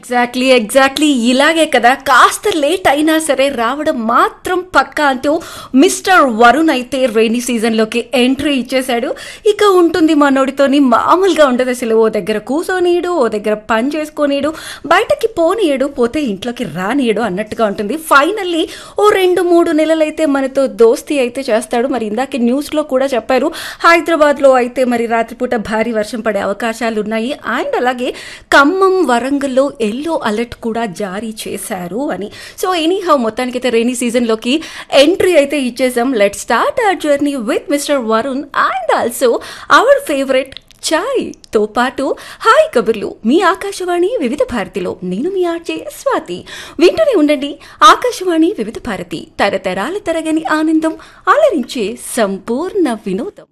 exactly exactly ఇలాగే కదా కాస్త లేట్ అయినా సరే రావడం మాత్రం పక్కా అంటూ మిస్టర్ వరుణ్ అయితే రైనీ సీజన్లోకి ఎంట్రీ ఇచ్చేశాడు ఇక ఉంటుంది మనోడితోని మామూలుగా ఉండదు అసలు ఓ దగ్గర కూసోనీయడు ఓ దగ్గర పని చేసుకోనీయడు బయటకి పోనీయడు పోతే ఇంట్లోకి రానీయడు అన్నట్టుగా ఉంటుంది ఫైనల్లీ ఓ రెండు మూడు నెలలైతే మనతో దోస్తీ అయితే చేస్తాడు మరి ఇందాక న్యూస్లో కూడా చెప్పారు హైదరాబాద్లో అయితే మరి రాత్రిపూట భారీ వర్షం పడే అవకాశాలు ఉన్నాయి అండ్ అలాగే ఖమ్మం వరంగల్లో ఎల్లో అలర్ట్ కూడా జారీ చేశారు అని సో ఎనీ హౌ మొత్తానికైతే రైనీ సీజన్లోకి ఎంట్రీ అయితే ఇచ్చేసాం let start our journey with mister Varun and also our favourite chai తో పాటు హాయ్ కబుర్లు మీ ఆకాశవాణి వివిధ భారతిలో నేను మీ ఆర్జే స్వాతి వింటూనే ఉండండి ఆకాశవాణి వివిధ భారతి తరతరాల తరగని ఆనందం ఆలరించే సంపూర్ణ వినోదం